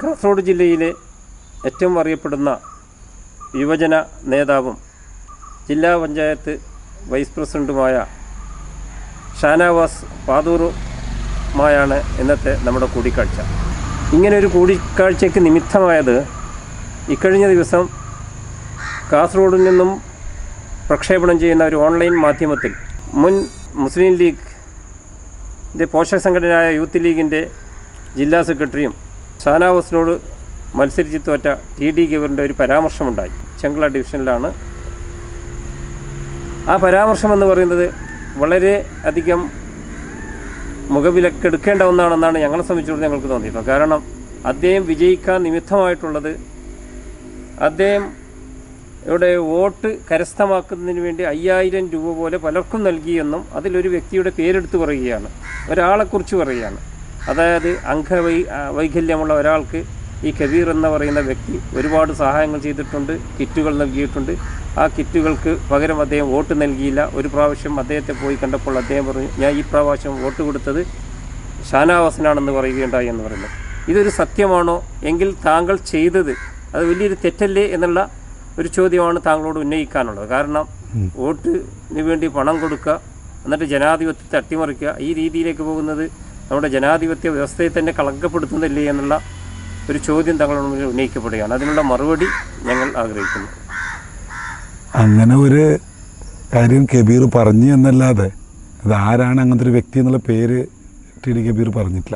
കാസർഗോഡ് ജില്ലയിലെ ഏറ്റവും അറിയപ്പെടുന്ന യുവജന നേതാവും ജില്ലാ പഞ്ചായത്ത് വൈസ് പ്രസിഡൻറ്റുമായ ഷാനവാസ് പാതൂറുമായാണ് ഇന്നത്തെ നമ്മുടെ കൂടിക്കാഴ്ച ഇങ്ങനെ ഒരു കൂടിക്കാഴ്ചയ്ക്ക് നിമിത്തമായത് ഇക്കഴിഞ്ഞ ദിവസം കാസർഗോഡിൽ നിന്നും പ്രക്ഷേപണം ചെയ്യുന്ന ഒരു ഓൺലൈൻ മാധ്യമത്തിൽ മുൻ മുസ്ലിം ലീഗ് പോഷക സംഘടനയായ യൂത്ത് ലീഗിൻ്റെ ജില്ലാ സെക്രട്ടറിയും ഷാനാവസിനോട് മത്സരിച്ച് തോറ്റ ടി ഡി ഗവറിൻ്റെ ഒരു പരാമർശമുണ്ടായി ചെങ്കള ഡിവിഷനിലാണ് ആ പരാമർശം എന്ന് പറയുന്നത് വളരെ അധികം മുഖവിലക്കെടുക്കേണ്ട ഒന്നാണെന്നാണ് ഞങ്ങളെ സംബന്ധിച്ചിടത്തോളം ഞങ്ങൾക്ക് തോന്നിയിട്ടുള്ളത് കാരണം അദ്ദേഹം വിജയിക്കാൻ നിമിത്തമായിട്ടുള്ളത് അദ്ദേഹം ഇവിടെ വോട്ട് കരസ്ഥമാക്കുന്നതിന് വേണ്ടി അയ്യായിരം രൂപ പോലെ പലർക്കും നൽകിയെന്നും അതിലൊരു വ്യക്തിയുടെ പേരെടുത്ത് പറയുകയാണ് ഒരാളെക്കുറിച്ച് പറയുകയാണ് അതായത് അംഗവൈ ആ, വൈകല്യമുള്ള ഒരാൾക്ക് ഈ കബീർ എന്ന് പറയുന്ന വ്യക്തി ഒരുപാട് സഹായങ്ങൾ ചെയ്തിട്ടുണ്ട് കിറ്റുകൾ നൽകിയിട്ടുണ്ട് ആ കിറ്റുകൾക്ക് പകരം അദ്ദേഹം വോട്ട് നൽകിയില്ല ഒരു പ്രാവശ്യം അദ്ദേഹത്തെ പോയി കണ്ടപ്പോൾ അദ്ദേഹം പറഞ്ഞു ഞാൻ ഈ പ്രാവശ്യം വോട്ട് കൊടുത്തത് ഷാനാവാസനാണെന്ന് പറയുകയുണ്ടായി എന്ന് പറയുന്നത് ഇതൊരു സത്യമാണോ എങ്കിൽ താങ്കൾ ചെയ്തത് അത് വലിയൊരു തെറ്റല്ലേ എന്നുള്ള ഒരു ചോദ്യമാണ് താങ്കളോട് ഉന്നയിക്കാനുള്ളത് കാരണം വോട്ടിന് വേണ്ടി പണം കൊടുക്കുക എന്നിട്ട് ജനാധിപത്യത്തെ അട്ടിമറിക്കുക ഈ രീതിയിലേക്ക് പോകുന്നത് നമ്മുടെ ജനാധിപത്യ വ്യവസ്ഥയെ തന്നെ കളങ്കപ്പെടുത്തുന്നില്ലേ എന്നുള്ള ഒരു ചോദ്യം തങ്ങളുടെ മുന്നിൽ ഉന്നയിക്കപ്പെടുകയാണ് അതിനുള്ള മറുപടി ഞങ്ങൾ ആഗ്രഹിക്കുന്നു അങ്ങനെ ഒരു കാര്യം കബീർ പറഞ്ഞു എന്നല്ലാതെ അത് ആരാണ് അങ്ങനത്തെ ഒരു വ്യക്തി എന്നുള്ള പേര് ടി ഡി കബീർ പറഞ്ഞിട്ടില്ല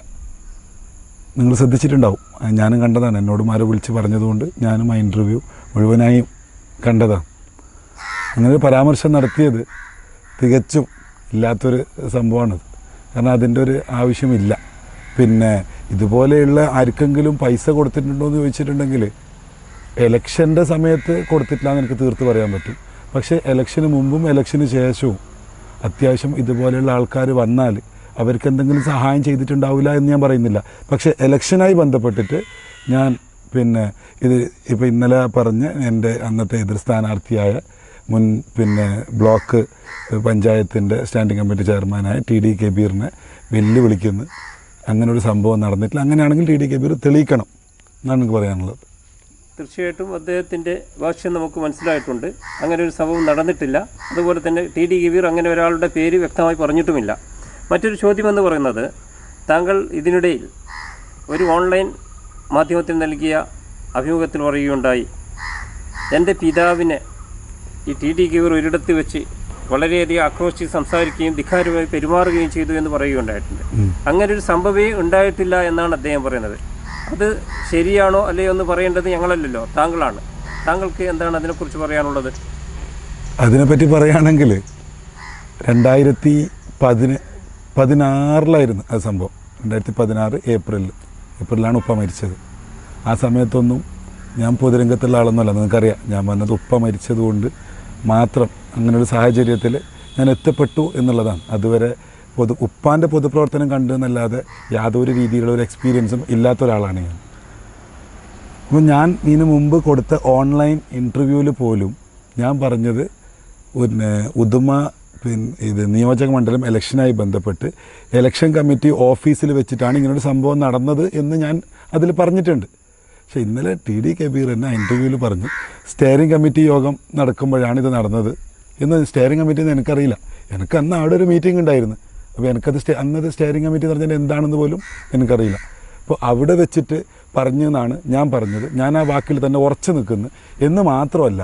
നിങ്ങൾ ശ്രദ്ധിച്ചിട്ടുണ്ടാവും അത് ഞാനും കണ്ടതാണ് എന്നോട് ആരോ വിളിച്ച് പറഞ്ഞതുകൊണ്ട് ഞാനും ആ ഇൻ്റർവ്യൂ മുഴുവനായും കണ്ടതാണ് അങ്ങനെ ഒരു പരാമർശം നടത്തിയത് തികച്ചും ഇല്ലാത്തൊരു സംഭവമാണത് കാരണം അതിൻ്റെ ഒരു ആവശ്യമില്ല പിന്നെ ഇതുപോലെയുള്ള ആർക്കെങ്കിലും പൈസ കൊടുത്തിട്ടുണ്ടോ എന്ന് ചോദിച്ചിട്ടുണ്ടെങ്കിൽ എലക്ഷൻ്റെ സമയത്ത് കൊടുത്തിട്ടില്ല എന്ന് എനിക്ക് തീർത്ത് പറയാൻ പറ്റും പക്ഷേ എലക്ഷന് മുമ്പും എലക്ഷന് ശേഷവും അത്യാവശ്യം ഇതുപോലെയുള്ള ആൾക്കാർ വന്നാൽ അവർക്ക് എന്തെങ്കിലും സഹായം ചെയ്തിട്ടുണ്ടാവില്ല എന്ന് ഞാൻ പറയുന്നില്ല പക്ഷേ എലക്ഷനായി ബന്ധപ്പെട്ടിട്ട് ഞാൻ പിന്നെ ഇത് ഇപ്പോൾ ഇന്നലെ പറഞ്ഞ് എൻ്റെ അന്നത്തെ എതിർ സ്ഥാനാർത്ഥിയായ മുൻ പിന്നെ ബ്ലോക്ക് പഞ്ചായത്തിൻ്റെ സ്റ്റാൻഡിംഗ് കമ്മിറ്റി ചെയർമാനായ ടി ഡി കബീറിനെ വെല്ലുവിളിക്കുന്നു അങ്ങനെ ഒരു സംഭവം നടന്നിട്ടില്ല അങ്ങനെയാണെങ്കിൽ ടി ഡി കബീർ തെളിയിക്കണം എന്നാണ് എനിക്ക് പറയാനുള്ളത് തീർച്ചയായിട്ടും അദ്ദേഹത്തിൻ്റെ ഭാഷ്യം നമുക്ക് മനസ്സിലായിട്ടുണ്ട് അങ്ങനെ ഒരു സംഭവം നടന്നിട്ടില്ല അതുപോലെ തന്നെ ടി ഡി ഗവീർ അങ്ങനെ ഒരാളുടെ പേര് വ്യക്തമായി പറഞ്ഞിട്ടുമില്ല മറ്റൊരു ചോദ്യമെന്ന് പറയുന്നത് താങ്കൾ ഇതിനിടയിൽ ഒരു ഓൺലൈൻ മാധ്യമത്തിൽ നൽകിയ അഭിമുഖത്തിൽ പറയുകയുണ്ടായി എൻ്റെ പിതാവിനെ ഈ ടി ഡി ഗവീർ ഒരിടത്ത് വെച്ച് വളരെയധികം ആക്രോശിച്ച് സംസാരിക്കുകയും ധിക്കാരമായി പെരുമാറുകയും ചെയ്തു എന്ന് പറയുകയുണ്ടായിട്ടുണ്ട് അങ്ങനെ ഒരു സംഭവമേ ഉണ്ടായിട്ടില്ല എന്നാണ് അദ്ദേഹം പറയുന്നത് അത് ശരിയാണോ അല്ലയോ എന്ന് പറയേണ്ടത് ഞങ്ങളല്ലല്ലോ താങ്കളാണ് താങ്കൾക്ക് എന്താണ് അതിനെക്കുറിച്ച് പറയാനുള്ളത് അതിനെപ്പറ്റി പറയുകയാണെങ്കിൽ രണ്ടായിരത്തി പതിന പതിനാറിലായിരുന്നു ആ സംഭവം രണ്ടായിരത്തി പതിനാറ് ഏപ്രിലിൽ ഏപ്രിലാണ് ഉപ്പ മരിച്ചത് ആ സമയത്തൊന്നും ഞാൻ പൊതുരംഗത്തുള്ള ആളൊന്നുമല്ല നിങ്ങൾക്കറിയാം ഞാൻ വന്നത് ഉപ്പ മരിച്ചതുകൊണ്ട് മാത്രം അങ്ങനെ ഒരു സാഹചര്യത്തിൽ ഞാൻ എത്തപ്പെട്ടു എന്നുള്ളതാണ് അതുവരെ പൊതു ഉപ്പാൻ്റെ പൊതുപ്രവർത്തനം കണ്ടു എന്നല്ലാതെ യാതൊരു രീതിയിലുള്ള ഒരു എക്സ്പീരിയൻസും ഇല്ലാത്ത ഒരാളാണ് ഞാൻ അപ്പോൾ ഞാൻ ഇതിനു മുമ്പ് കൊടുത്ത ഓൺലൈൻ ഇൻ്റർവ്യൂവിൽ പോലും ഞാൻ പറഞ്ഞത് പിന്നെ ഉദുമ പിന്നെ ഇത് നിയോജക മണ്ഡലം ഇലക്ഷനായി ബന്ധപ്പെട്ട് ഇലക്ഷൻ കമ്മിറ്റി ഓഫീസിൽ വെച്ചിട്ടാണ് ഇങ്ങനൊരു സംഭവം നടന്നത് എന്ന് ഞാൻ അതിൽ പറഞ്ഞിട്ടുണ്ട് പക്ഷേ ഇന്നലെ ടി ഡി കബീർ എന്നെ ഇൻ്റർവ്യൂവിൽ പറഞ്ഞു സ്റ്റിയറിംഗ് കമ്മിറ്റി യോഗം നടക്കുമ്പോഴാണ് ഇത് നടന്നത് എന്ന് സ്റ്റിയറിംഗ് കമ്മിറ്റി എന്ന് എനിക്കറിയില്ല എനിക്ക് അന്ന് അവിടെ ഒരു മീറ്റിംഗ് ഉണ്ടായിരുന്നു അപ്പോൾ എനിക്കത് സ്റ്റേ അന്നത് സ്റ്റിയറിംഗ് കമ്മിറ്റി എന്ന് പറഞ്ഞാൽ എന്താണെന്ന് പോലും എനിക്കറിയില്ല അപ്പോൾ അവിടെ വെച്ചിട്ട് പറഞ്ഞു എന്നാണ് ഞാൻ പറഞ്ഞത് ഞാൻ ആ വാക്കിൽ തന്നെ ഉറച്ചു നിൽക്കുന്നു എന്ന് മാത്രമല്ല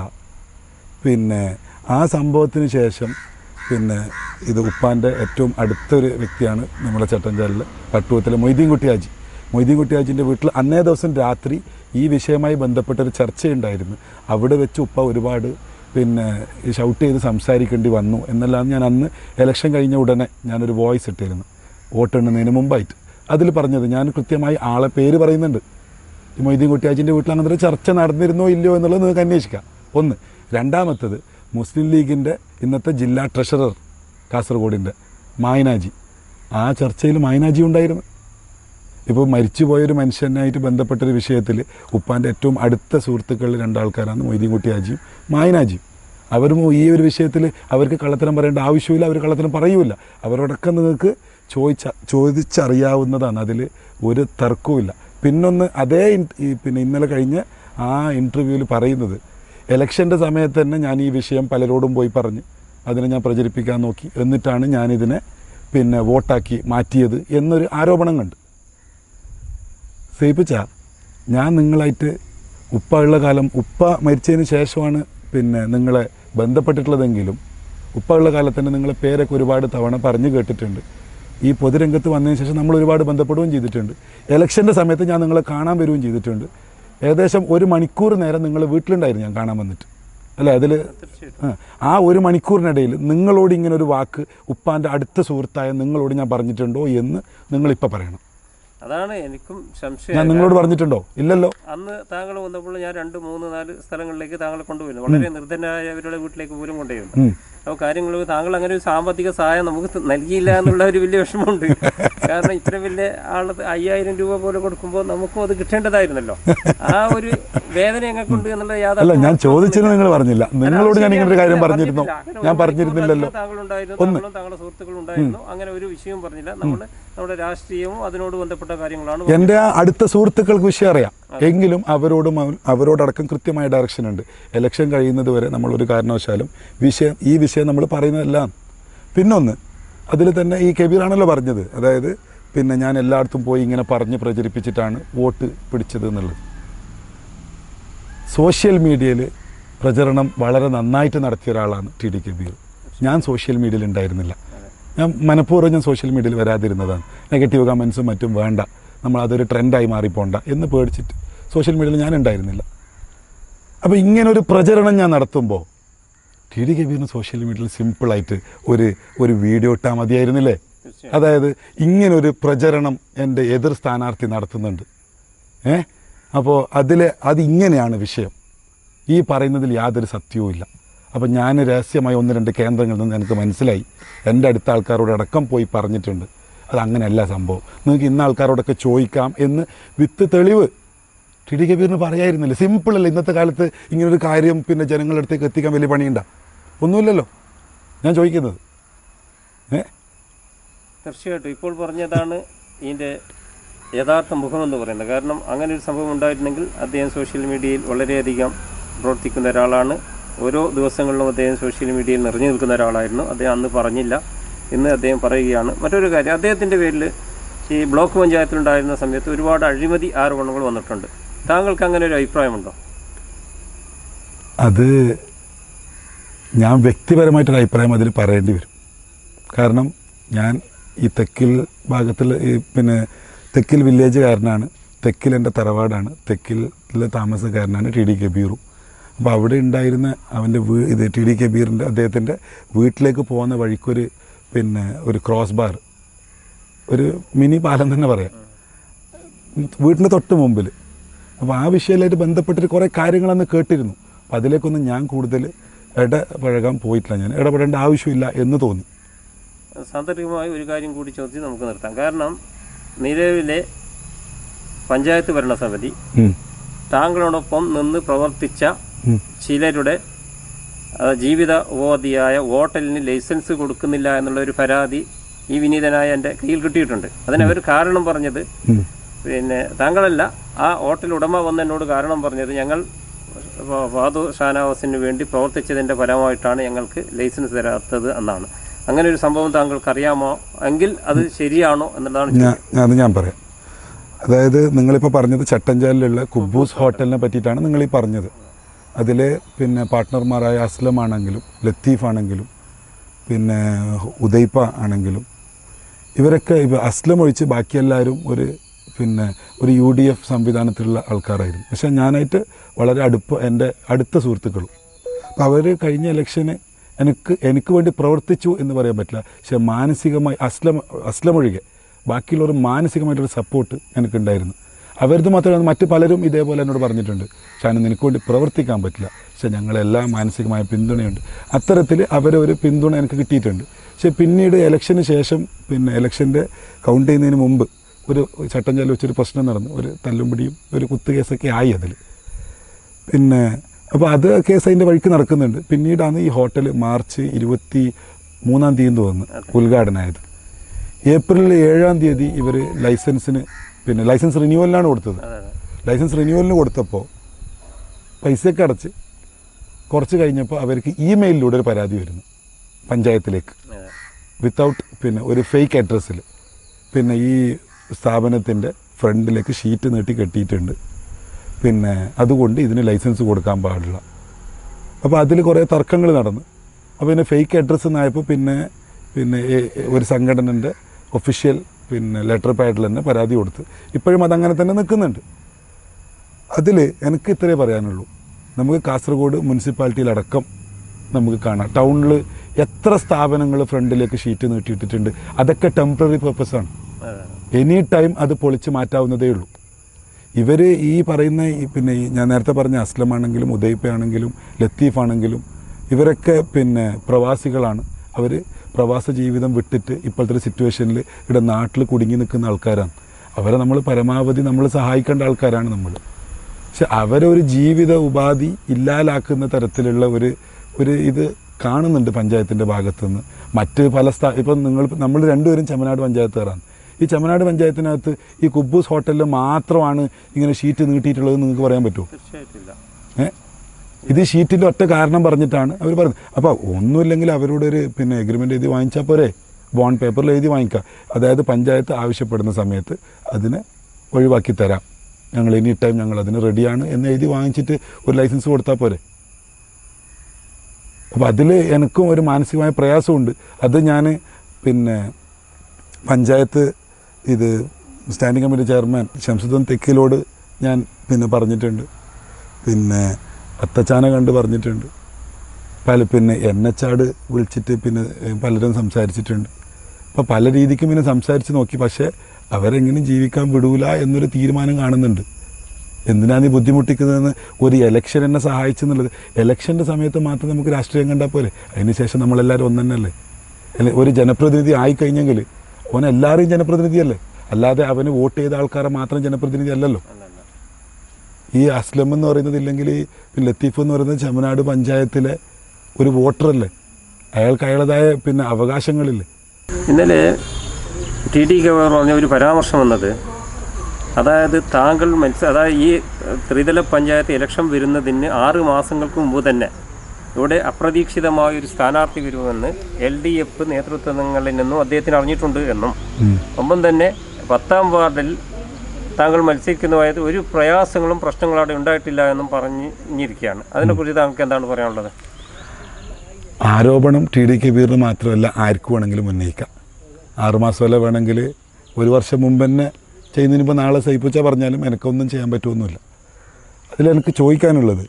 പിന്നെ ആ സംഭവത്തിന് ശേഷം പിന്നെ ഇത് ഉപ്പാൻ്റെ ഏറ്റവും അടുത്തൊരു വ്യക്തിയാണ് നമ്മുടെ ചട്ടഞ്ചാലിൽ പട്ടുവത്തിലെ മൊയ്തീൻ കുട്ടിയാജി മൊയ്തീൻ കുട്ടിയാജിൻ്റെ വീട്ടിൽ അന്നേ ദിവസം രാത്രി ഈ വിഷയവുമായി ബന്ധപ്പെട്ടൊരു ചർച്ചയുണ്ടായിരുന്നു അവിടെ വെച്ച് ഉപ്പ ഒരുപാട് പിന്നെ ഷൗട്ട് ചെയ്ത് സംസാരിക്കേണ്ടി വന്നു എന്നെല്ലാം ഞാൻ അന്ന് ഇലക്ഷൻ കഴിഞ്ഞ ഉടനെ ഞാനൊരു വോയിസ് ഇട്ടിരുന്നു വോട്ടെണ്ണുന്നതിന് മുമ്പായിട്ട് അതിൽ പറഞ്ഞത് ഞാൻ കൃത്യമായി ആളെ പേര് പറയുന്നുണ്ട് ഈ മൊയ്തീൻ കുട്ടിയാജിൻ്റെ വീട്ടിൽ അങ്ങനത്തെ ഒരു ചർച്ച നടന്നിരുന്നോ ഇല്ലയോ എന്നുള്ളത് നിങ്ങൾക്ക് അന്വേഷിക്കാം ഒന്ന് രണ്ടാമത്തത് മുസ്ലിം ലീഗിൻ്റെ ഇന്നത്തെ ജില്ലാ ട്രഷറർ കാസർഗോഡിൻ്റെ മായനാജി ആ ചർച്ചയിൽ മായനാജി ഉണ്ടായിരുന്നു ഇപ്പോൾ മരിച്ചുപോയൊരു മനുഷ്യനായിട്ട് ബന്ധപ്പെട്ടൊരു വിഷയത്തിൽ ഉപ്പാൻ്റെ ഏറ്റവും അടുത്ത സുഹൃത്തുക്കളിൽ രണ്ടാൾക്കാരാണ് മൊയ്തീൻകുട്ടി ഹാജിയും മായനാജിയും അവരും ഈ ഒരു വിഷയത്തിൽ അവർക്ക് കള്ളത്തരം പറയേണ്ട ആവശ്യമില്ല അവർ കള്ളത്തരം പറയൂല അവരോടൊക്കെ നിങ്ങൾക്ക് ചോദിച്ച ചോദിച്ചറിയാവുന്നതാണ് അതിൽ ഒരു തർക്കവുമില്ല പിന്നൊന്ന് അതേ ഇൻ- ഈ പിന്നെ ഇന്നലെ കഴിഞ്ഞ ആ ഇൻ്റർവ്യൂവിൽ പറയുന്നത് ഇലക്ഷൻ്റെ സമയത്ത് തന്നെ ഞാൻ ഈ വിഷയം പലരോടും പോയി പറഞ്ഞ് അതിനെ ഞാൻ പ്രചരിപ്പിക്കാൻ നോക്കി എന്നിട്ടാണ് ഞാനിതിനെ പിന്നെ വോട്ടാക്കി മാറ്റിയത് എന്നൊരു ആരോപണം കണ്ട് സേപ്പിച്ച ഞാൻ നിങ്ങളായിട്ട് ഉപ്പ ഉള്ള കാലം ഉപ്പ മരിച്ചതിന് ശേഷമാണ് പിന്നെ നിങ്ങളെ ബന്ധപ്പെട്ടിട്ടുള്ളതെങ്കിലും ഉപ്പ ഉള്ള കാലത്ത് തന്നെ നിങ്ങളെ പേരൊക്കെ ഒരുപാട് തവണ പറഞ്ഞു കേട്ടിട്ടുണ്ട് ഈ പൊതുരംഗത്ത് വന്നതിന് ശേഷം നമ്മൾ ഒരുപാട് ബന്ധപ്പെടുകയും ചെയ്തിട്ടുണ്ട് ഇലക്ഷൻ്റെ സമയത്ത് ഞാൻ നിങ്ങളെ കാണാൻ വരികയും ചെയ്തിട്ടുണ്ട് ഏകദേശം ഒരു മണിക്കൂർ നേരം നിങ്ങൾ വീട്ടിലുണ്ടായിരുന്നു ഞാൻ കാണാൻ വന്നിട്ട് അല്ല അതിൽ തീർച്ചയായിട്ടും ആ ഒരു മണിക്കൂറിനിടയിൽ നിങ്ങളോട് ഇങ്ങനെ ഒരു വാക്ക് ഉപ്പാൻ്റെ അടുത്ത സുഹൃത്തായ നിങ്ങളോട് ഞാൻ പറഞ്ഞിട്ടുണ്ടോ എന്ന് നിങ്ങളിപ്പോൾ പറയണം അതാണ് എനിക്കും ഞാൻ സംശയം നിങ്ങളോട് പറഞ്ഞിട്ടുണ്ടോ ഇല്ലല്ലോ അന്ന് താങ്കൾ വന്നപ്പോൾ ഞാൻ രണ്ട് മൂന്ന് നാല് സ്ഥലങ്ങളിലേക്ക് താങ്കളെ കൊണ്ടുപോയിരുന്നു വളരെ നിർദ്ധനായവരുടെ വീട്ടിലേക്ക് പോലും കൊണ്ടുപോയിരുന്നു ഉം. അപ്പോൾ കാര്യങ്ങൾ താങ്കൾ അങ്ങനെ ഒരു സാമ്പത്തിക സഹായം നമുക്ക് ത- നൽകിയില്ല എന്നുള്ള ഒരു വലിയ വിഷമമുണ്ട് കാരണം ഇത്ര വലിയ ആള് അയ്യായിരം രൂപ പോലെ കൊടുക്കുമ്പോൾ നമുക്കും അത് കിട്ടേണ്ടതായിരുന്നല്ലോ ആ ഒരു വേദന ഞങ്ങൾക്കുണ്ട് എന്നുള്ള അല്ല യാഥാർത്ഥ്യം ഞാൻ ചോദിച്ചത് നിങ്ങൾ പറഞ്ഞില്ല നിങ്ങളോട് ഞാൻ ഇങ്ങനെ ഒരു കാര്യം അല്ല, പറഞ്ഞിരുന്നു പറഞ്ഞിട്ടില്ല. അങ്ങനെ ഞാൻ ഒരു പറഞ്ഞിരുന്നില്ലല്ലോ മണിക്കൂർ താങ്കളുണ്ടായിരുന്നു താങ്കളും താങ്കളുടെ സുഹൃത്തുക്കളും ഉണ്ടായിരുന്നു അങ്ങനെ ഒരു വിഷയവും പറഞ്ഞില്ല നമ്മൾ നമ്മുടെ രാഷ്ട്രീയവും അതിനോട് ബന്ധപ്പെട്ട കാര്യങ്ങളാണ് എൻ്റെ ആ അടുത്ത സുഹൃത്തുക്കൾക്ക് വിഷയം അറിയാം എങ്കിലും അവരോടും അവ- അവരോടടക്കം കൃത്യമായ ഡയറക്ഷൻ ഉണ്ട് ഇലക്ഷൻ കഴിയുന്നത് വരെ നമ്മൾ ഒരു കാരണവശാലും വിഷയം ഈ വിഷയം നമ്മൾ പറയുന്നതല്ല പിന്നൊന്ന് അതിൽ തന്നെ ഈ കബീറാണല്ലോ പറഞ്ഞത് അതായത് പിന്നെ ഞാൻ എല്ലായിടത്തും പോയി ഇങ്ങനെ പറഞ്ഞ് പ്രചരിപ്പിച്ചിട്ടാണ് വോട്ട് പിടിച്ചത് എന്നുള്ളത് സോഷ്യൽ മീഡിയയിൽ പ്രചരണം വളരെ നന്നായിട്ട് നടത്തിയ ഒരാളാണ് ടി ഡി കബീർ ഞാൻ സോഷ്യൽ മീഡിയയിൽ ഉണ്ടായിരുന്നില്ല ഞാൻ മനഃപൂർവ്വം ഞാൻ സോഷ്യൽ മീഡിയയിൽ വരാതിരുന്നതാണ് നെഗറ്റീവ് കമൻസും മറ്റും വേണ്ട നമ്മൾ അതൊരു ട്രെൻഡായി മാറിപ്പോണ്ട എന്ന് പേടിച്ചിട്ട് സോഷ്യൽ മീഡിയയിൽ ഞാൻ ഉണ്ടായിരുന്നില്ല അപ്പോൾ ഇങ്ങനൊരു പ്രചരണം ഞാൻ നടത്തുമ്പോൾ ടി ഡി കബീറിന് സോഷ്യൽ മീഡിയയിൽ സിമ്പിളായിട്ട് ഒരു ഒരു വീഡിയോ ഇട്ടാൽ മതിയായിരുന്നില്ലേ തീർച്ചയായും. അതായത് ഇങ്ങനൊരു പ്രചരണം എൻ്റെ എതിർ സ്ഥാനാർത്ഥി നടത്തുന്നുണ്ട് ഏ അപ്പോൾ അതിൽ അത് ഇങ്ങനെയാണ് വിഷയം ഈ പറയുന്നതിൽ യാതൊരു സത്യവും ഇല്ല അപ്പം ഞാൻ രഹസ്യമായി ഒന്ന് രണ്ട് കേന്ദ്രങ്ങളിൽ നിന്ന് എനിക്ക് മനസ്സിലായി എൻ്റെ അടുത്ത ആൾക്കാരോട് അടക്കം പോയി പറഞ്ഞിട്ടുണ്ട് അത് അങ്ങനെയല്ല സംഭവം നിങ്ങൾക്ക് ഇന്ന ആൾക്കാരോടൊക്കെ ചോദിക്കാം എന്ന് വിത്ത് തെളിവ് ടി ഡി കബീറിന് പറയായിരുന്നില്ല സിമ്പിളല്ല ഇന്നത്തെ കാലത്ത് ഇങ്ങനൊരു കാര്യം പിന്നെ ജനങ്ങളുടെ അടുത്തേക്ക് എത്തിക്കാൻ വലിയ പണിയുണ്ട ഒന്നുമില്ലല്ലോ ഞാൻ ചോദിക്കുന്നത് ഏ തീർച്ചയായിട്ടും ഇപ്പോൾ പറഞ്ഞതാണ് ഇതിൻ്റെ യഥാർത്ഥ മുഖമെന്ന് പറയുന്നത് കാരണം അങ്ങനെ ഒരു സംഭവം ഉണ്ടായിരുന്നെങ്കിൽ അദ്ദേഹം സോഷ്യൽ മീഡിയയിൽ വളരെയധികം പ്രവർത്തിക്കുന്ന ഒരാളാണ് ഓരോ ദിവസങ്ങളിലും അദ്ദേഹം സോഷ്യൽ മീഡിയയിൽ നിറഞ്ഞു നിൽക്കുന്ന ഒരാളായിരുന്നു അദ്ദേഹം അന്ന് പറഞ്ഞില്ല ഇന്ന് അദ്ദേഹം പറയുകയാണ് മറ്റൊരു കാര്യം അദ്ദേഹത്തിൻ്റെ പേരിൽ ഈ ബ്ലോക്ക് പഞ്ചായത്തിലുണ്ടായിരുന്ന സമയത്ത് ഒരുപാട് അഴിമതി ആരോപണങ്ങൾ വന്നിട്ടുണ്ട് താങ്കൾക്ക് അങ്ങനെ ഒരു അഭിപ്രായമുണ്ടോ അത് ഞാൻ വ്യക്തിപരമായിട്ടൊരു അഭിപ്രായം അതിൽ പറയേണ്ടി വരും കാരണം ഞാൻ ഈ തെക്കിൽ ഭാഗത്തിൽ ഈ പിന്നെ തെക്കിൽ വില്ലേജുകാരനാണ് തെക്കിൽ എൻ്റെ തറവാടാണ് തെക്കിലെ താമസക്കാരനാണ് ടി ഡി കബീറും അപ്പോൾ അവിടെ ഉണ്ടായിരുന്ന അവൻ്റെ വീ ഇത് ടി ഡി കബീറിൻ്റെ അദ്ദേഹത്തിൻ്റെ വീട്ടിലേക്ക് പോകുന്ന വഴിക്കൊരു പിന്നെ ഒരു ക്രോസ് ബാർ ഒരു മിനി പാലം തന്നെ പറയാം വീട്ടിൻ്റെ തൊട്ട് മുമ്പിൽ അപ്പോൾ ആ വിഷയമായിട്ട് ബന്ധപ്പെട്ടിട്ട് കുറേ കാര്യങ്ങളന്ന് കേട്ടിരുന്നു അപ്പോൾ അതിലേക്കൊന്നും ഞാൻ കൂടുതൽ ഇടപഴകാൻ പോയിട്ടില്ല ഞാൻ ഇടപെടേണ്ട ആവശ്യമില്ല എന്ന് തോന്നി സാന്ദർഭികമായി ഒരു കാര്യം കൂടി ചോദിച്ച് നമുക്ക് നിർത്താം കാരണം നിലവിലെ പഞ്ചായത്ത് ഭരണസമിതി ഉം. താങ്കളോടൊപ്പം നിന്ന് പ്രവർത്തിച്ച ഉം. ചിലരുടെ ആ, ജീവിത ഉപാധിയായ ഹോട്ടലിന് ലൈസൻസ് കൊടുക്കുന്നില്ല എന്നുള്ള ഒരു പരാതി ഈ വിനീതനായ എൻ്റെ കയ്യിൽ കിട്ടിയിട്ടുണ്ട് അതിനവർ കാരണം പറഞ്ഞത് ഉം. പിന്നെ താങ്കളല്ല ആ ഹോട്ടൽ ഉടമ വന്ന് എന്നോട് കാരണം പറഞ്ഞത് ഞങ്ങൾ ഫ- ഫാദു ഷാനവാസിന് വേണ്ടി പ്രവർത്തിച്ചതിൻ്റെ ഫലമായിട്ടാണ് ഞങ്ങൾക്ക് ലൈസൻസ് തരാത്തത് എന്നാണ് അങ്ങനെ ഒരു സംഭവം താങ്കൾക്ക് അറിയാമോ എങ്കിൽ അത് ശരിയാണോ എന്നുള്ളതാണ് ഞാൻ ഞാൻ- അത് ഞാൻ പറയാം അതായത് നിങ്ങളിപ്പോൾ പറഞ്ഞത് ചട്ടഞ്ചാലിലുള്ള കുബൂസ് ഹോട്ടലിനെ പറ്റിയിട്ടാണ് നിങ്ങൾ ഈ പറഞ്ഞത് അതിൽ പിന്നെ പാർട്ട്ണർമാരായ അസ്ലം ആണെങ്കിലും ലത്തീഫ് ആണെങ്കിലും പിന്നെ ഉദയ്പ ആണെങ്കിലും ഇവരൊക്കെ ഇപ്പോൾ അസ്ലം ഒഴിച്ച് ബാക്കി എല്ലാവരും ഒരു പിന്നെ ഒരു യു ഡി എഫ് സംവിധാനത്തിലുള്ള ആൾക്കാരായിരുന്നു പക്ഷേ ഞാനായിട്ട് വളരെ അടുപ്പ് എൻ്റെ അടുത്ത സുഹൃത്തുക്കളും അപ്പോൾ അവർ കഴിഞ്ഞ ഇലക്ഷന് എനിക്ക് എനിക്ക് വേണ്ടി പ്രവർത്തിച്ചു എന്ന് പറയാൻ പറ്റില്ല പക്ഷേ മാനസികമായി അസ്ലം അസ്ലം ഒഴികെ ബാക്കിയുള്ളവർ മാനസികമായിട്ടൊരു സപ്പോർട്ട് എനിക്കുണ്ടായിരുന്നു അവരത് മാത്രമല്ല മറ്റ് പലരും ഇതേപോലെ എന്നോട് പറഞ്ഞിട്ടുണ്ട് ഷാനു നിനക്ക് വേണ്ടി പ്രവർത്തിക്കാൻ പറ്റില്ല പക്ഷെ ഞങ്ങളെല്ലാം മാനസികമായ പിന്തുണയുണ്ട് അത്തരത്തിൽ അവരെ ഒരു പിന്തുണ എനിക്ക് കിട്ടിയിട്ടുണ്ട് പക്ഷെ പിന്നീട് ഇലക്ഷന് ശേഷം പിന്നെ ഇലക്ഷൻ്റെ കൗണ്ട് ചെയ്യുന്നതിന് മുമ്പ് ഒരു ചട്ടഞ്ചാലിൽ വെച്ചൊരു പ്രശ്നം നടന്നു ഒരു തല്ലുംപിടിയും ഒരു കുത്തുകേസൊക്കെ ആയി അതിൽ പിന്നെ അപ്പോൾ അത് കേസ് അതിൻ്റെ വഴിക്ക് നടക്കുന്നുണ്ട് പിന്നീടാണ് ഈ ഹോട്ടൽ മാർച്ച് ഇരുപത്തി മൂന്നാം തീയതി തോന്നുന്നു ഉദ്ഘാടനമായത് ഏപ്രിൽ ഏഴാം തീയതി ഇവർ ലൈസൻസിന് പിന്നെ ലൈസൻസ് റിന്യൂവലിനാണ് കൊടുത്തത് അതെ അതെ ലൈസൻസ് റിന്യൂവലിന് കൊടുത്തപ്പോൾ പൈസയൊക്കെ അടച്ച് കുറച്ച് കഴിഞ്ഞപ്പോൾ അവർക്ക് ഇമെയിലിലൂടെ ഒരു പരാതി വരുന്നു പഞ്ചായത്തിലേക്ക് അതെ വിത്തൗട്ട് പിന്നെ ഒരു ഫേക്ക് അഡ്രസ്സിൽ പിന്നെ ഈ സ്ഥാപനത്തിൻ്റെ ഫ്രണ്ടിലേക്ക് ഷീറ്റ് നീട്ടി കെട്ടിയിട്ടുണ്ട് പിന്നെ അതുകൊണ്ട് ഇതിന് ലൈസൻസ് കൊടുക്കാൻ പാടില്ല അപ്പോൾ അതിൽ കുറേ തർക്കങ്ങൾ നടന്നു അപ്പോൾ പിന്നെ ഫേക്ക് അഡ്രസ്സ് എന്നായപ്പോൾ പിന്നെ പിന്നെ ഏ- ഏ- ഒരു സംഘടനൻ്റെ ഒഫീഷ്യൽ പിന്നെ ലെറ്റർ പാഡിൽ തന്നെ പരാതി കൊടുത്ത് ഇപ്പോഴും അതങ്ങനെ തന്നെ നിൽക്കുന്നുണ്ട് അതിൽ എനിക്ക് ഇത്രേ പറയാനുള്ളൂ നമുക്ക് കാസർഗോഡ് മുനിസിപ്പാലിറ്റിയിലടക്കം നമുക്ക് കാണാം ടൗണിൽ എത്ര സ്ഥാപനങ്ങൾ ഫ്രണ്ടിലേക്ക് ഷീറ്റ് നീട്ടിയിട്ടിട്ടുണ്ട് അതൊക്കെ ടെമ്പററി പർപ്പസാണ് അതെ എനി ടൈം അത് പൊളിച്ച് മാറ്റാവുന്നതേ ഉള്ളൂ ഇവർ ഈ പറയുന്ന ഈ പിന്നെ ഈ ഞാൻ നേരത്തെ പറഞ്ഞ അസ്ലമാണെങ്കിലും ഉദയ്പയാണെങ്കിലും ലത്തീഫാണെങ്കിലും ഇവരൊക്കെ പിന്നെ പ്രവാസികളാണ് അവർ പ്രവാസ ജീവിതം വിട്ടിട്ട് ഇപ്പോഴത്തെ ഒരു സിറ്റുവേഷനിൽ ഇവിടെ നാട്ടിൽ കുടുങ്ങി നിൽക്കുന്ന ആൾക്കാരാണ് അവരെ നമ്മൾ പരമാവധി നമ്മൾ സഹായിക്കേണ്ട ആൾക്കാരാണ് നമ്മൾ പക്ഷെ അവരെ ഒരു ജീവിത ഉപാധി ഇല്ലാലാക്കുന്ന തരത്തിലുള്ള ഒരു ഒരു ഇത് കാണുന്നുണ്ട് പഞ്ചായത്തിൻ്റെ ഭാഗത്തുനിന്ന് മറ്റ് പല സ്ഥാ ഇപ്പം നിങ്ങൾ നമ്മൾ രണ്ടുപേരും ചെമ്മനാട് പഞ്ചായത്തുകാരാണ് ഈ ചെമ്മനാട് പഞ്ചായത്തിനകത്ത് ഈ കുബൂസ് ഹോട്ടലിൽ മാത്രമാണ് ഇങ്ങനെ ഷീറ്റ് നീട്ടിയിട്ടുള്ളത് നിങ്ങൾക്ക് പറയാൻ പറ്റുമോ തീർച്ചയായിട്ടും ഇല്ല ഏ ഇത് ഈ ഷീറ്റിൻ്റെ ഒറ്റ കാരണം പറഞ്ഞിട്ടാണ് അവർ പറയുന്നത് അപ്പോൾ ഒന്നുമില്ലെങ്കിൽ അവരോട് ഒരു പിന്നെ എഗ്രിമെൻ്റ് എഴുതി വാങ്ങിച്ചാൽ പോരെ ബോണ്ട് പേപ്പറിൽ എഴുതി വാങ്ങിക്കാം അതായത് പഞ്ചായത്ത് ആവശ്യപ്പെടുന്ന സമയത്ത് അതിനെ ഒഴിവാക്കി തരാം ഞങ്ങൾ എനി ടൈം ഞങ്ങൾ അതിന് റെഡിയാണ് എന്ന് എഴുതി വാങ്ങിച്ചിട്ട് ഒരു ലൈസൻസ് കൊടുത്താൽ പോരെ അപ്പോൾ അതിൽ എനിക്കും ഒരു മാനസികമായ പ്രയാസമുണ്ട് അത് ഞാൻ പിന്നെ പഞ്ചായത്ത് ഇത് സ്റ്റാൻഡിംഗ് കമ്മിറ്റി ചെയർമാൻ ശംസുദ്ദീൻ തെക്കിലോട് ഞാൻ പിന്നെ പറഞ്ഞിട്ടുണ്ട് പിന്നെ അത്തച്ചാന കണ്ട് പറഞ്ഞിട്ടുണ്ട് പല പിന്നെ എണ്ണച്ചാട് വിളിച്ചിട്ട് പിന്നെ ഏഹ്, പലരും സംസാരിച്ചിട്ടുണ്ട് അപ്പോൾ പല രീതിക്കും പിന്നെ സംസാരിച്ച് നോക്കി പക്ഷേ അവരെങ്ങനെ ജീവിക്കാൻ വിടൂല എന്നൊരു തീരുമാനം കാണുന്നുണ്ട് എന്തിനാണ് ഈ ബുദ്ധിമുട്ടിക്കുന്നതെന്ന് ഒരു എലക്ഷൻ എന്നെ സഹായിച്ചെന്നുള്ളത് എലക്ഷൻ്റെ സമയത്ത് മാത്രം നമുക്ക് രാഷ്ട്രീയം കണ്ടാൽ പോരെ അതിനുശേഷം നമ്മളെല്ലാവരും ഒന്ന് തന്നെയല്ലേ അല്ലെ ഒരു ജനപ്രതിനിധി ആയിക്കഴിഞ്ഞെങ്കിൽ അവൻ എല്ലാവരെയും ജനപ്രതിനിധിയല്ലേ അല്ലാതെ അവന് വോട്ട് ചെയ്ത ആൾക്കാരെ മാത്രം ജനപ്രതിനിധി അല്ലല്ലോ അല്ല അല്ല ഈ അസ്ലം എന്ന് പറയുന്നത് ഇല്ലെങ്കിൽ ഈ ലത്തീഫ് എന്ന് പറയുന്നത് ചെമ്മനാട് പഞ്ചായത്തിലെ ഒരു വോട്ടറല്ലേ അയാൾക്ക് അയാളതായ പിന്നെ അവകാശങ്ങളില്ലേ ഇന്നലെ ടി ഡി ഗവർണർ പറഞ്ഞ ഒരു പരാമർശം വന്നത് അതായത് താങ്കൾ മനസ്സിൽ അതായത് ഈ ത്രിതല പഞ്ചായത്ത് ഇലക്ഷൻ വരുന്നതിന് ആറ് മാസങ്ങൾക്ക് മുമ്പ് തന്നെ ഇവിടെ അപ്രതീക്ഷിതമായ ഒരു സ്ഥാനാർത്ഥി വരുമെന്ന് എൽ ഡി എഫ് നേതൃത്വങ്ങളിൽ നിന്നും അദ്ദേഹത്തിന് അറിഞ്ഞിട്ടുണ്ട് എന്നും ഒപ്പം തന്നെ പത്താം വാർഡിൽ താങ്കൾ മത്സരിക്കുന്നതായത് ഒരു പ്രയാസങ്ങളും പ്രശ്നങ്ങളും അവിടെ ഉണ്ടായിട്ടില്ല എന്നും പറഞ്ഞിരിക്കുകയാണ് അതിനെക്കുറിച്ച് താങ്കൾക്ക് എന്താണ് പറയാനുള്ളത് ആരോപണം ടി ഡി കബീറിന് മാത്രമല്ല ആർക്ക് വേണമെങ്കിലും ഉന്നയിക്കാം ആറുമാസം വരെ വേണമെങ്കിൽ ഒരു വർഷം മുമ്പ് തന്നെ ചെയ്യുന്നതിന് ഇപ്പോൾ നാളെ സഹിപ്പിച്ച പറഞ്ഞാലും എനിക്കൊന്നും ചെയ്യാൻ പറ്റുമൊന്നുമില്ല അതിൽ എനിക്ക് ചോദിക്കാനുള്ളത്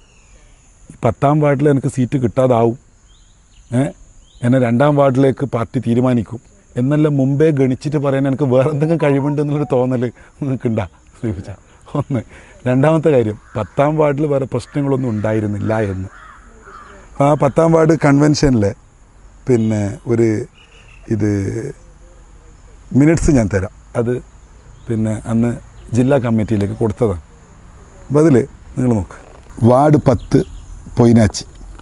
ഈ പത്താം വാർഡിൽ എനിക്ക് സീറ്റ് കിട്ടാതാവും ഏ എന്നെ രണ്ടാം വാർഡിലേക്ക് പാർട്ടി തീരുമാനിക്കും എന്നെല്ലാം മുമ്പേ ഗണിച്ചിട്ട് പറയാൻ എനിക്ക് വേറെ എന്തെങ്കിലും കഴിവുണ്ട് എന്നുള്ളൊരു തോന്നൽ നിൽക്കണ്ട സൂചിപ്പിച്ച ഒന്ന് രണ്ടാമത്തെ കാര്യം പത്താം വാർഡിൽ വേറെ പ്രശ്നങ്ങളൊന്നും ഉണ്ടായിരുന്നില്ല എന്ന് ആ പത്താം വാർഡ് കൺവെൻഷനിലെ പിന്നെ ഒരു ഇത് മിനിറ്റ്സ് ഞാൻ തരാം അത് പിന്നെ അന്ന് ജില്ലാ കമ്മിറ്റിയിലേക്ക് കൊടുത്തതാണ് അപ്പോൾ അതിൽ നിങ്ങൾ നോക്ക് വാർഡ് പത്ത് പൊയ്നാച്ചി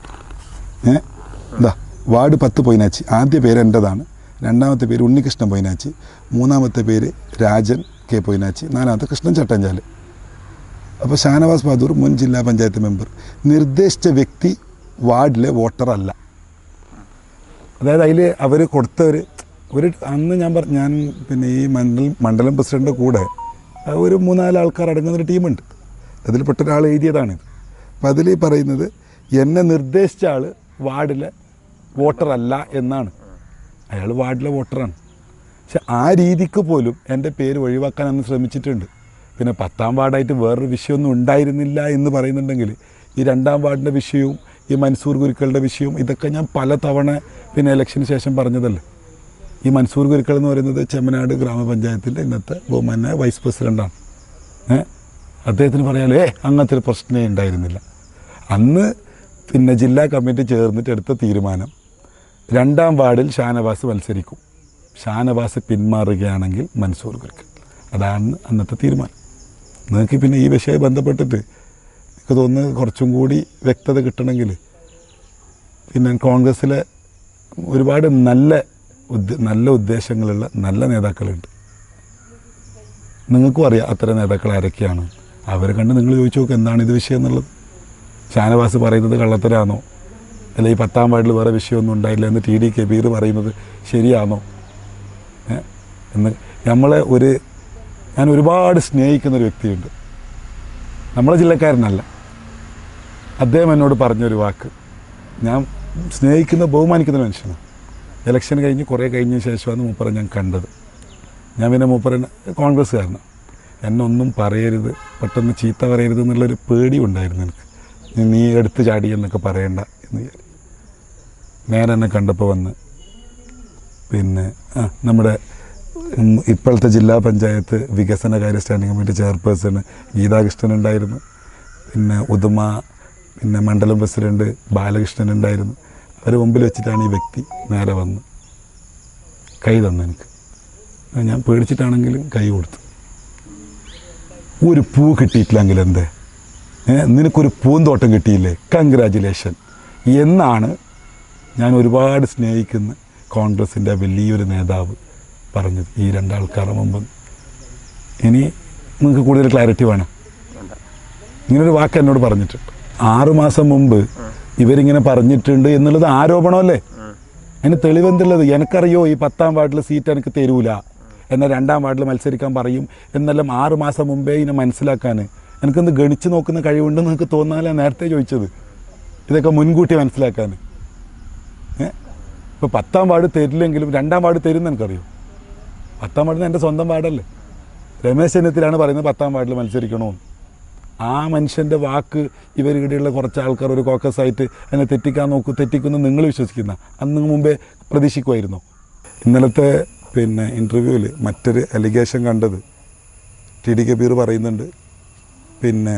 ഏ എന്താ വാർഡ് പത്ത് പൊയ്നാച്ചി ആദ്യ പേര് എൻ്റെതാണ് രണ്ടാമത്തെ പേര് ഉണ്ണികൃഷ്ണൻ പൊയ്നാച്ചി മൂന്നാമത്തെ പേര് രാജൻ കെ പൊയ്നാച്ചി നാലാമത്തെ കൃഷ്ണൻ ചട്ടഞ്ചാൽ അപ്പോൾ ഷാനവാസ് ബഹാദൂർ മുൻ ജില്ലാ പഞ്ചായത്ത് മെമ്പർ നിർദ്ദേശിച്ച വ്യക്തി വാർഡിലെ വോട്ടറല്ല അതായത് അതിൽ അവർ കൊടുത്ത ഒരു ഒരു അന്ന് ഞാൻ പറ ഞാൻ പിന്നെ ഈ മണ്ഡലം മണ്ഡലം പ്രസിഡൻ്റെ കൂടെ ആ, ഒരു മൂന്നാല് ആൾക്കാർ അടങ്ങുന്ന ഒരു ടീമുണ്ട് അതിൽപ്പെട്ട ഒരാൾ എഴുതിയതാണിത് അപ്പം അതിൽ പറയുന്നത് എന്നെ നിർദ്ദേശിച്ച ആൾ വാർഡിലെ വോട്ടറല്ല എന്നാണ് അയാൾ വാർഡിലെ വോട്ടറാണ് പക്ഷെ ആ രീതിക്ക് പോലും എൻ്റെ പേര് ഒഴിവാക്കാൻ അന്ന് ശ്രമിച്ചിട്ടുണ്ട് പിന്നെ പത്താം വാർഡായിട്ട് വേറൊരു വിഷയമൊന്നും ഉണ്ടായിരുന്നില്ല എന്ന് പറയുന്നുണ്ടെങ്കിൽ ഈ രണ്ടാം വാർഡിൻ്റെ വിഷയവും ഈ മൻസൂർ ഗുരുക്കളുടെ വിഷയവും ഇതൊക്കെ ഞാൻ പല തവണ പിന്നെ ഇലക്ഷന് ശേഷം പറഞ്ഞതല്ലേ ഈ മൻസൂർ ഗുരുക്കൾ എന്ന് പറയുന്നത് ചെമ്മനാട് ഗ്രാമപഞ്ചായത്തിൻ്റെ ഇന്നത്തെ ബഹുമാന വൈസ് പ്രസിഡൻ്റാണ് ഏ അദ്ദേഹത്തിന് പറയാലോ ഏ അങ്ങനത്തെ ഒരു പ്രശ്നമേ ഉണ്ടായിരുന്നില്ല അന്ന് പിന്നെ ജില്ലാ കമ്മിറ്റി ചേർന്നിട്ട് എടുത്ത തീരുമാനം രണ്ടാം വാർഡിൽ ഷാനവാസ് മത്സരിക്കും ഷാനവാസ് പിന്മാറുകയാണെങ്കിൽ മൻസൂർ ഗുരുക്കൾ അതാണ് അന്നത്തെ തീരുമാനം നിങ്ങൾക്ക് പിന്നെ ഈ വിഷയം ബന്ധപ്പെട്ടിട്ട് എനിക്ക് തോന്നുന്നു കുറച്ചും കൂടി വ്യക്തത കിട്ടണമെങ്കിൽ പിന്നെ കോൺഗ്രസ്സിലെ ഒരുപാട് നല്ല ഉദ്ദേ നല്ല ഉദ്ദേശങ്ങളുള്ള നല്ല നേതാക്കളുണ്ട് നിങ്ങൾക്കും അറിയാം അത്തരം നേതാക്കൾ ആരൊക്കെയാണ് അവരെ കണ്ട് നിങ്ങൾ ചോദിച്ചു നോക്ക് എന്താണ് ഇത് വിഷയം എന്നുള്ളത് ഷാനവാസ് പറയുന്നത് കള്ളത്തരാണോ അല്ല ഈ പത്താം വാർഡിൽ വേറെ വിഷയമൊന്നും ഉണ്ടായില്ല എന്ന് ടി ഡി കബീർ പറയുന്നത് ശരിയാണോ ഏ? എന്ന് നമ്മളെ ഒരു ഞാൻ ഒരുപാട് സ്നേഹിക്കുന്ന ഒരു വ്യക്തിയുണ്ട് നമ്മളെ ജില്ലക്കാരനല്ല അദ്ദേഹം എന്നോട് പറഞ്ഞൊരു വാക്ക് ഞാൻ സ്നേഹിക്കുന്ന ബഹുമാനിക്കുന്ന ഒരു മനുഷ്യനാണ് ഇലക്ഷൻ കഴിഞ്ഞ് കുറേ കഴിഞ്ഞ ശേഷമാണ് മൂപ്പറെ ഞാൻ കണ്ടത് ഞാൻ പിന്നെ മൂപ്പറൻ കോൺഗ്രസ്സുകാരനാണ് എന്നെ ഒന്നും പറയരുത് പെട്ടെന്ന് ചീത്ത പറയരുത് എന്നുള്ളൊരു പേടി ഉണ്ടായിരുന്നു എനിക്ക് നീ- നീ എടുത്ത് ചാടി എന്നൊക്കെ പറയണ്ട എന്ന് വിചാരിച്ചു നേരെ എന്നെ കണ്ടപ്പോൾ വന്ന് പിന്നെ ആ നമ്മുടെ ഉം, ഇപ്പോഴത്തെ ജില്ലാ പഞ്ചായത്ത് വികസനകാര്യ സ്റ്റാൻഡിംഗ് കമ്മിറ്റി ചെയർപേഴ്സൺ ഗീതാകൃഷ്ണൻ ഉണ്ടായിരുന്നു പിന്നെ ഉദുമ പിന്നെ മണ്ഡലം പ്രസിഡന്റ് ബാലകൃഷ്ണൻ ഉണ്ടായിരുന്നു അവർ മുമ്പിൽ വെച്ചിട്ടാണ് ഈ വ്യക്തി നേരെ വന്ന് കൈ തന്നു എനിക്ക് ഞാൻ പേടിച്ചിട്ടാണെങ്കിലും കൈ കൊടുത്തു ഒരു പൂ കിട്ടിയിട്ടില്ലെങ്കിൽ എന്തേ ഏ, നിനക്കൊരു പൂന്തോട്ടം കിട്ടിയില്ലേ കൺഗ്രാജുലേഷൻ എന്നാണ് ഞാൻ ഒരുപാട് സ്നേഹിക്കുന്ന കോൺഗ്രസിൻ്റെ വലിയൊരു നേതാവ് പറഞ്ഞത് ഈ രണ്ടാൾക്കാരുടെ മുമ്പ് ഇനി നിങ്ങൾക്ക് കൂടുതൽ ക്ലാരിറ്റി വേണം വേണ്ട ഇങ്ങനൊരു വാക്ക് എന്നോട് പറഞ്ഞിട്ടുണ്ട് ആറു മാസം മുമ്പ് ഇവരിങ്ങനെ പറഞ്ഞിട്ടുണ്ട് എന്നുള്ളത് ആരോപണമല്ലേ അതിന് തെളിവെന്തുള്ളത് എനിക്കറിയോ ഈ പത്താം വാർഡിൽ സീറ്റ് എനിക്ക് തരൂല എന്നാൽ രണ്ടാം വാർഡിൽ മത്സരിക്കാൻ പറയും എന്നെല്ലാം ആറ് മാസം മുമ്പേ ഇതിനെ മനസ്സിലാക്കാൻ എനിക്കൊന്ന് ഗണിച്ച് നോക്കുന്ന കഴിവുണ്ടെന്ന് നിങ്ങൾക്ക് തോന്നാനാ നേരത്തെ ചോദിച്ചത് ഇതൊക്കെ മുൻകൂട്ടി മനസ്സിലാക്കാൻ ഏ ഇപ്പോൾ പത്താം വാർഡ് തരില്ലെങ്കിലും രണ്ടാം വാർഡ് തരുമെന്ന് എനിക്കറിയോ പത്താം വാർഡിന് എൻ്റെ സ്വന്തം വാർഡല്ലേ രമേശ് ചെന്നിത്തലാണ് പറയുന്നത് പത്താം വാർഡിൽ മത്സരിക്കണമെന്ന് ആ മനുഷ്യൻ്റെ വാക്ക് ഇവരിവിടെയുള്ള കുറച്ച് ആൾക്കാർ ഒരു കോക്കസ് ആയിട്ട് എന്നെ തെറ്റിക്കാൻ നോക്കൂ തെറ്റിക്കുന്നു നിങ്ങൾ വിശ്വസിക്കുന്ന അന്ന് മുമ്പേ പ്രതീക്ഷിക്കുമായിരുന്നു ഇന്നലത്തെ പിന്നെ ഇൻ്റർവ്യൂവിൽ മറ്റൊരു അലിഗേഷൻ കണ്ടത് ടി ഡി കബീർ പറയുന്നുണ്ട് പിന്നെ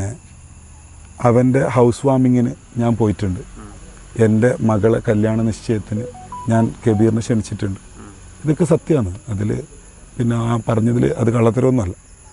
അവൻ്റെ ഹൗസ് വാമിങ്ങിന് ഞാൻ പോയിട്ടുണ്ട് എൻ്റെ മകളെ കല്യാണ നിശ്ചയത്തിന് ഞാൻ കബീറിനെ ക്ഷണിച്ചിട്ടുണ്ട് ഇതൊക്കെ സത്യമാണ് അതിൽ പിന്നെ ആ പറഞ്ഞതിൽ അത് കള്ളത്തരമൊന്നുമല്ല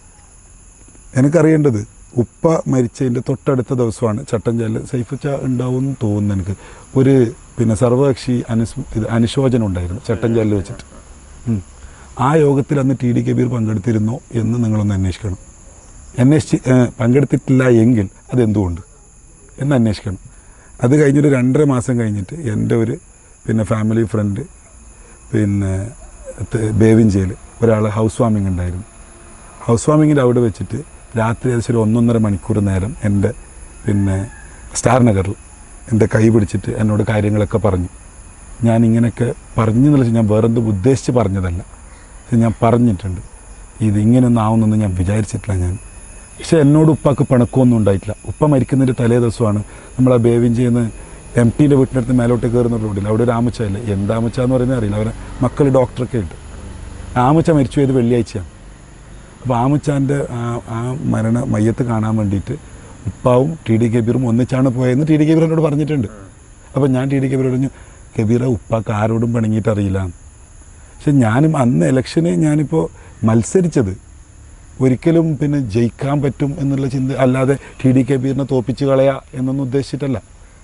എനിക്കറിയേണ്ടത് ഉപ്പ മരിച്ചതിൻ്റെ തൊട്ടടുത്ത ദിവസമാണ് ചട്ടഞ്ചാലിൽ സൈഫുച്ച ഉണ്ടാവും എന്ന് തോന്നുന്നു എനിക്ക് ഒരു പിന്നെ സർവകക്ഷി അനുസ് ഇത് അനുശോചനം ഉണ്ടായിരുന്നു ചട്ടഞ്ചാലിൽ വെച്ചിട്ട് ഉം. ആ യോഗത്തിൽ അന്ന് ടി ഡി കബീർ പങ്കെടുത്തിരുന്നോ എന്ന് നിങ്ങളൊന്ന് അന്വേഷിക്കണം അന്വേഷിച്ച് ഏഹ്, പങ്കെടുത്തിട്ടില്ല എങ്കിൽ അതെന്തുകൊണ്ട് എന്ന് അന്വേഷിക്കണം അത് കഴിഞ്ഞൊരു രണ്ടര മാസം കഴിഞ്ഞിട്ട് എൻ്റെ ഒരു പിന്നെ ഫാമിലി ഫ്രണ്ട് പിന്നെ ത- ബേവിഞ്ചയിൽ ഒരാൾ ഹൗസ് വാമിംഗ് ഉണ്ടായിരുന്നു ഹൗസ് വാമിങ്ങിൻ്റെ അവിടെ വെച്ചിട്ട് രാത്രി ഏകദേശം ഒരു ഒന്നൊന്നര മണിക്കൂർ നേരം എൻ്റെ പിന്നെ സ്റ്റാർ നഗറിൽ എൻ്റെ കൈ പിടിച്ചിട്ട് എന്നോട് കാര്യങ്ങളൊക്കെ പറഞ്ഞു ഞാൻ ഇങ്ങനെയൊക്കെ പറഞ്ഞു എന്നുള്ള ഞാൻ വേറെന്തും ഉദ്ദേശിച്ച് പറഞ്ഞതല്ല പക്ഷെ ഞാൻ പറഞ്ഞിട്ടുണ്ട് ഇത് ഇങ്ങനെയൊന്നും ആവുമെന്നൊന്നും ഞാൻ വിചാരിച്ചിട്ടില്ല ഞാൻ പക്ഷെ എന്നോട് ഉപ്പാക്ക് പിണക്കമൊന്നും ഉണ്ടായിട്ടില്ല ഉപ്പ മരിക്കുന്നതിൻ്റെ തലേ ദിവസമാണ് നമ്മൾ ആ ബേവിഞ്ചിന്ന് എം ടീൻ്റെ വീട്ടിനടുത്ത് മേലോട്ട് കയറുന്ന റോഡിൽ അവിടെ ഒരു ആമുച്ച ഇല്ല എന്താമുച്ച എന്ന് പറയുന്നത് അറിയില്ല അവരെ മക്കൾ ഡോക്ടറൊക്കെ ഉണ്ട് ആമുച്ച മരിച്ചു പോയത് വെള്ളിയാഴ്ചയാണ് അപ്പോൾ ആമുച്ചാൻ്റെ ആ ആ മരണ മയ്യത്ത് കാണാൻ വേണ്ടിയിട്ട് ഉപ്പാവും ടി ഡി കബീറും ഒന്നിച്ചാണ് പോയതെന്ന് ടി ഡി കബീർ എന്നോട് പറഞ്ഞിട്ടുണ്ട് അപ്പോൾ ഞാൻ ടി ഡി കബീർ പറഞ്ഞു കബീറ ഉപ്പാക്ക് ആരോടും പിണങ്ങിയിട്ട് അറിയില്ല പക്ഷെ ഞാനും അന്ന് ഇലക്ഷന് ഞാനിപ്പോൾ മത്സരിച്ചത് ഒരിക്കലും പിന്നെ ജയിക്കാൻ പറ്റും എന്നുള്ള ചിന്ത അല്ലാതെ ടി ഡി കബീറിനെ തോപ്പിച്ച് കളയാ എന്നൊന്നും ഉദ്ദേശിച്ചിട്ടല്ല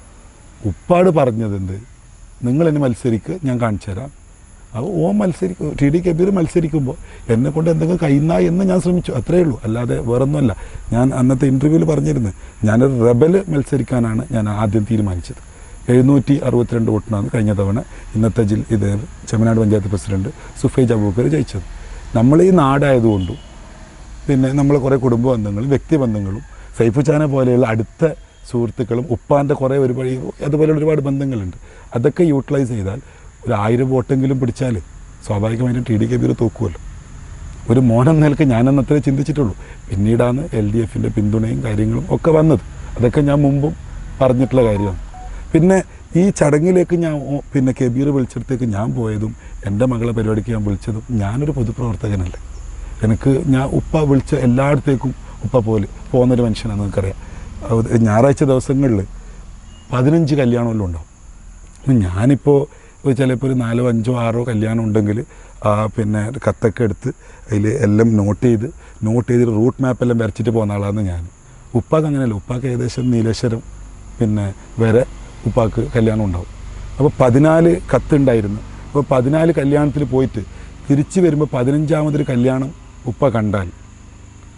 ഉപ്പാട് പറഞ്ഞത് എന്ത് നിങ്ങൾ എന്നെ മത്സരിക്ക് ഞാൻ കാണിച്ചു തരാം അപ്പോൾ ഓ മത്സരിക്കും ടി ഡി കബീർ മത്സരിക്കുമ്പോൾ എന്നെ കൊണ്ട് എന്തെങ്കിലും കഴിയുന്ന എന്ന് ഞാൻ ശ്രമിച്ചു അത്രയേ ഉള്ളൂ അല്ലാതെ വേറൊന്നുമല്ല ഞാൻ അന്നത്തെ ഇൻ്റർവ്യൂവിൽ പറഞ്ഞിരുന്നു ഞാനൊരു റബൽ മത്സരിക്കാനാണ് ഞാൻ ആദ്യം തീരുമാനിച്ചത് എഴുന്നൂറ്റി അറുപത്തിരണ്ട് വോട്ടിനാണ് കഴിഞ്ഞ തവണ ഇന്നത്തെ ജില്ല ഇത് ചെമ്മനാട് പഞ്ചായത്ത് പ്രസിഡന്റ് സുഫൈജ് അബൂക്കർ ജയിച്ചത് നമ്മൾ ഈ നാടായതുകൊണ്ടും പിന്നെ നമ്മൾ കുറേ കുടുംബ ബന്ധങ്ങളും വ്യക്തിബന്ധങ്ങളും സൈഫുച്ചാനെ പോലെയുള്ള അടുത്ത സുഹൃത്തുക്കളും ഉപ്പാൻ്റെ കുറേ ഒരുപാട് അതുപോലെയുള്ള ഒരുപാട് ബന്ധങ്ങളുണ്ട് അതൊക്കെ യൂട്ടിലൈസ് ചെയ്താൽ ഒരു ആയിരം വോട്ടെങ്കിലും പിടിച്ചാൽ സ്വാഭാവികമായിട്ടും ടി ഡി കബീർ തോക്കുമല്ലോ ഒരു മോനം നിലക്ക് ഞാനെന്ന് അത്രേ ചിന്തിച്ചിട്ടുള്ളൂ പിന്നീടാണ് എൽ ഡി എഫിൻ്റെ പിന്തുണയും കാര്യങ്ങളും ഒക്കെ വന്നത് അതൊക്കെ ഞാൻ മുമ്പും പറഞ്ഞിട്ടുള്ള കാര്യമാണ് പിന്നെ ഈ ചടങ്ങിലേക്ക് ഞാൻ ഓ- പിന്നെ കബീർ വിളിച്ചിടത്തേക്ക് ഞാൻ പോയതും എൻ്റെ മകളെ പരിപാടിക്ക് ഞാൻ വിളിച്ചതും ഞാനൊരു പൊതുപ്രവർത്തകനല്ലേ എനിക്ക് ഞാൻ ഉപ്പ വിളിച്ച എല്ലായിടത്തേക്കും ഉപ്പ പോലെ പോകുന്നൊരു മനുഷ്യനാണ് നിങ്ങൾക്കറിയാം അത് ഞായറാഴ്ച ദിവസങ്ങളിൽ പതിനഞ്ച് കല്യാണമെല്ലാം ഉണ്ടാവും അപ്പം ഞാനിപ്പോൾ ചിലപ്പോൾ ഒരു നാലോ അഞ്ചോ ആറോ കല്യാണം ഉണ്ടെങ്കിൽ ആ പിന്നെ കത്തൊക്കെ എടുത്ത് അതിൽ എല്ലാം നോട്ട് ചെയ്ത് നോട്ട് ചെയ്ത് റൂട്ട് മാപ്പെല്ലാം വരച്ചിട്ട് പോകുന്ന ആളാണ് ഞാൻ ഉപ്പാക്ക് അങ്ങനെയല്ല ഉപ്പാക്ക് ഏകദേശം നീലേശ്വരം പിന്നെ വരെ ഉപ്പാക്ക് കല്യാണം ഉണ്ടാവും അപ്പോൾ പതിനാല് കത്തുണ്ടായിരുന്നു അപ്പോൾ പതിനാല് കല്യാണത്തിൽ പോയിട്ട് തിരിച്ചു വരുമ്പോൾ പതിനഞ്ചാമതൊരു കല്യാണം ഉപ്പ കണ്ടാൽ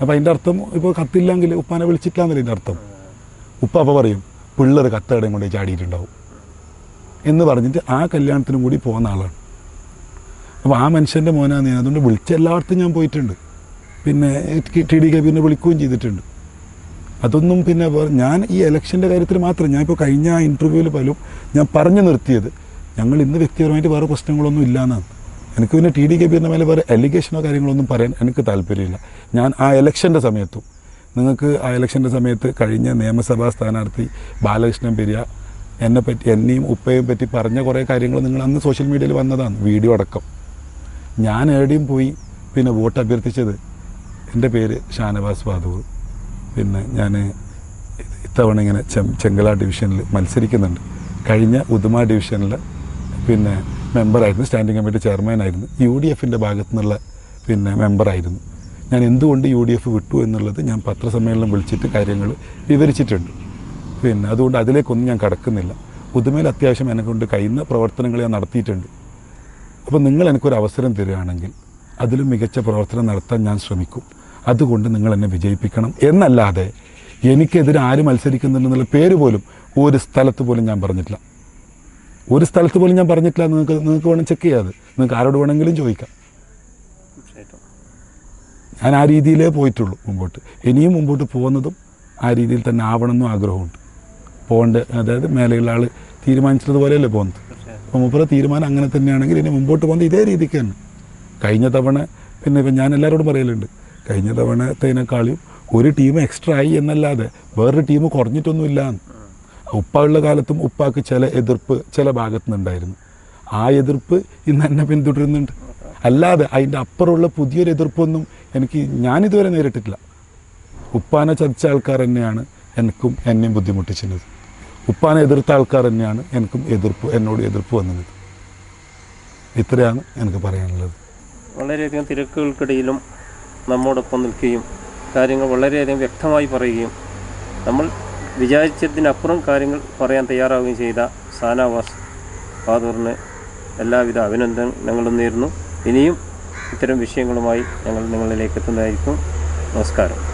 അപ്പോൾ അതിൻ്റെ അർത്ഥം ഇപ്പോൾ കത്തില്ലെങ്കിൽ ഉപ്പാനെ വിളിച്ചിട്ടില്ലാന്നല്ലേ അതിൻ്റെ അർത്ഥം ഉപ്പ അപ്പോൾ പറയും പിള്ളേർ കത്തടയും കൊണ്ട് ചാടിയിട്ടുണ്ടാവും എന്ന് പറഞ്ഞിട്ട് ആ കല്യാണത്തിനും കൂടി പോകുന്ന ആളാണ് അപ്പോൾ ആ മനുഷ്യൻ്റെ മോനാണ് ഞാൻ അതുകൊണ്ട് വിളിച്ച എല്ലായിടത്തും ഞാൻ പോയിട്ടുണ്ട് പിന്നെ ടി ഡി കബീറിനെ വിളിക്കുകയും ചെയ്തിട്ടുണ്ട് അതൊന്നും പിന്നെ വേറെ- ഞാൻ ഈ ഇലക്ഷൻ്റെ കാര്യത്തിൽ മാത്രം ഞാൻ ഇപ്പോൾ കഴിഞ്ഞ ഇൻ്റർവ്യൂവിൽ പോലും ഞാൻ പറഞ്ഞു നിർത്തിയത് ഞങ്ങൾ ഇന്ന് വ്യക്തിപരമായിട്ട് വേറെ പ്രശ്നങ്ങളൊന്നും ഇല്ലയെന്നാണ് എനിക്ക് പിന്നെ ടി ഡി കബീറിൻ്റെ മേലെ വേറെ എലിഗേഷനോ കാര്യങ്ങളൊന്നും പറയാൻ എനിക്ക് താല്പര്യമില്ല ഞാൻ ആ ഇലക്ഷൻ്റെ സമയത്തും നിങ്ങൾക്ക് ആ ഇലക്ഷൻ്റെ സമയത്ത് കഴിഞ്ഞ നിയമസഭാ സ്ഥാനാർത്ഥി ബാലകൃഷ്ണൻ പെരിയ എന്നെ പറ്റി എന്നെയും ഉപ്പയും പറ്റി പറഞ്ഞ കുറേ കാര്യങ്ങൾ നിങ്ങൾ അന്ന് സോഷ്യൽ മീഡിയയിൽ വന്നതാണ് വീഡിയോ അടക്കം ഞാൻ എവിടെയും പോയി പിന്നെ വോട്ട് അഭ്യർത്ഥിച്ചത് എൻ്റെ പേര് ഷാനവാസ് ബാദൂർ പിന്നെ ഞാൻ ഇത്തവണ ഇങ്ങനെ ചെം ചെങ്കല ഡിവിഷനിൽ മത്സരിക്കുന്നുണ്ട് കഴിഞ്ഞ ഉദുമ ഡിവിഷനിൽ പിന്നെ മെമ്പറായിരുന്നു സ്റ്റാൻഡിംഗ് കമ്മിറ്റി ചെയർമാനായിരുന്നു യു ഡി എഫിൻ്റെ ഭാഗത്തു നിന്നുള്ള പിന്നെ മെമ്പറായിരുന്നു ഞാൻ എന്തുകൊണ്ട് യു ഡി എഫ് വിട്ടു എന്നുള്ളത് ഞാൻ പത്രസമ്മേളനം വിളിച്ചിട്ട് കാര്യങ്ങൾ വിവരിച്ചിട്ടുണ്ട് പിന്നെ അതുകൊണ്ട് അതിലേക്കൊന്നും ഞാൻ കടക്കുന്നില്ല ഉദുമയിൽ അത്യാവശ്യം എന്നെ കൊണ്ട് കഴിയുന്ന പ്രവർത്തനങ്ങൾ ഞാൻ നടത്തിയിട്ടുണ്ട് അപ്പോൾ നിങ്ങൾ എനിക്കൊരു അവസരം തരികയാണെങ്കിൽ അതിലും മികച്ച പ്രവർത്തനം നടത്താൻ ഞാൻ ശ്രമിക്കും അതുകൊണ്ട് നിങ്ങൾ എന്നെ വിജയിപ്പിക്കണം എന്നല്ലാതെ എനിക്കെതിരെ ആര് മത്സരിക്കുന്നുണ്ടെന്നുള്ള പേര് പോലും ഒരു സ്ഥലത്ത് പോലും ഞാൻ പറഞ്ഞിട്ടില്ല ഒരു സ്ഥലത്ത് പോലും ഞാൻ പറഞ്ഞിട്ടില്ല നിങ്ങൾക്ക് നിങ്ങൾക്ക് വേണം ചെക്ക് ചെയ്യാതെ നിങ്ങൾക്ക് ആരോട് വേണമെങ്കിലും ചോദിക്കാം തീർച്ചയായിട്ടും ഞാൻ ആ രീതിയിലേ പോയിട്ടുള്ളൂ മുമ്പോട്ട് ഇനിയും മുമ്പോട്ട് പോകുന്നതും ആ രീതിയിൽ തന്നെ ആവണമെന്നും ആഗ്രഹമുണ്ട് പോകേണ്ട അതായത് മേലെയുള്ള ആൾ തീരുമാനിച്ചതുപോലെയല്ലേ പോകുന്നത് തീർച്ചയായിട്ടും അപ്പോൾ മുപ്പറ തീരുമാനം അങ്ങനെ തന്നെയാണെങ്കിൽ ഇനി മുമ്പോട്ട് പോകുന്നത് ഇതേ രീതിക്ക് തന്നെ കഴിഞ്ഞ തവണ പിന്നെ ഇപ്പം ഞാൻ എല്ലാവരോടും പറയലുണ്ട് കഴിഞ്ഞ തവണത്തേനേക്കാളും ഒരു ടീം എക്സ്ട്രാ ആയി എന്നല്ലാതെ വേറൊരു ടീം കുറഞ്ഞിട്ടൊന്നുമില്ല ഉപ്പ ഉള്ള കാലത്തും ഉപ്പാക്ക് ചില എതിർപ്പ് ചില ഭാഗത്തു നിന്നുണ്ടായിരുന്നു ആ എതിർപ്പ് ഇന്ന് എന്നെ പിന്തുടരുന്നുണ്ട് അല്ലാതെ അതിൻ്റെ അപ്പുറമുള്ള പുതിയൊരു എതിർപ്പൊന്നും എനിക്ക് ഞാനിതുവരെ നേരിട്ടിട്ടില്ല ഉപ്പാനെ ചതിച്ച ആൾക്കാർ തന്നെയാണ് എനിക്കും എന്നെയും ബുദ്ധിമുട്ടിച്ചത് ഉപ്പാനെ എതിർത്ത ആൾക്കാർ തന്നെയാണ് എനിക്കും എതിർപ്പ് എന്നോട് എതിർപ്പ് വന്നത് ഇത്രയാണ് എനിക്ക് പറയാനുള്ളത് വളരെയധികം തിരക്കുകൾക്കിടയിലും നമ്മോടൊപ്പം നിൽക്കുകയും കാര്യങ്ങൾ വളരെയധികം വ്യക്തമായി പറയുകയും നമ്മൾ വിചാരിച്ചതിനപ്പുറം കാര്യങ്ങൾ പറയാൻ തയ്യാറാവുകയും ചെയ്ത സാനാവാസ് ബഹാദൂറിന് എല്ലാവിധ അഭിനന്ദനങ്ങളും നേരുന്നു ഇനിയും ഇത്തരം വിഷയങ്ങളുമായി ഞങ്ങൾ നിങ്ങളിലേക്ക് എത്തുന്നതായിരിക്കും നമസ്കാരം